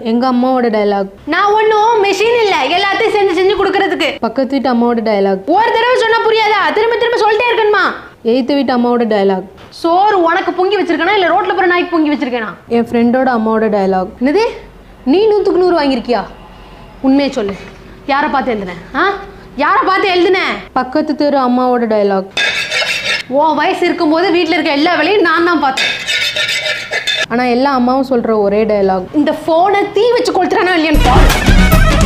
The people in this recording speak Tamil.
எங்கள் அம்மாவோட டைலாக் நான் ஒன்றும் மெஷின் இல்லை எல்லாத்தையும் செஞ்சு செஞ்சு கொடுக்கறதுக்கு பக்கத்து வீட்டு அம்மாவோட டைலாக் ஒரு தடவை சொன்னா புரியாதா திரும்ப திரும்ப சொல்லிட்டே இருக்கணுமா எய்த்து வீட்டு அம்மாவோட டைலாக் சோறு உனக்கு பொங்கி வச்சிருக்கனா இல்லை ரோட்ல போற நாய்க்கு பொங்கி வச்சிருக்கேனா என் ஃப்ரெண்டோட அம்மாவோட டைலாக் என்னது நீ நூற்றுக்கு நூறு வாங்கியிருக்கியா உண்மையை சொல்லு யாரை பார்த்து எழுதுன ஆ யாரை பார்த்து எழுதுன பக்கத்து தெரு அம்மாவோட டைலாக் உன் வயசு இருக்கும்போது வீட்டில் இருக்க எல்லா வேலையும் நான் தான் பார்த்தேன் ஆனால் எல்லா அம்மாவும் சொல்கிற ஒரே டைலாக் இந்த ஃபோனை தீ வச்சு கொளுத்துறானா இல்லையான்னு பாரு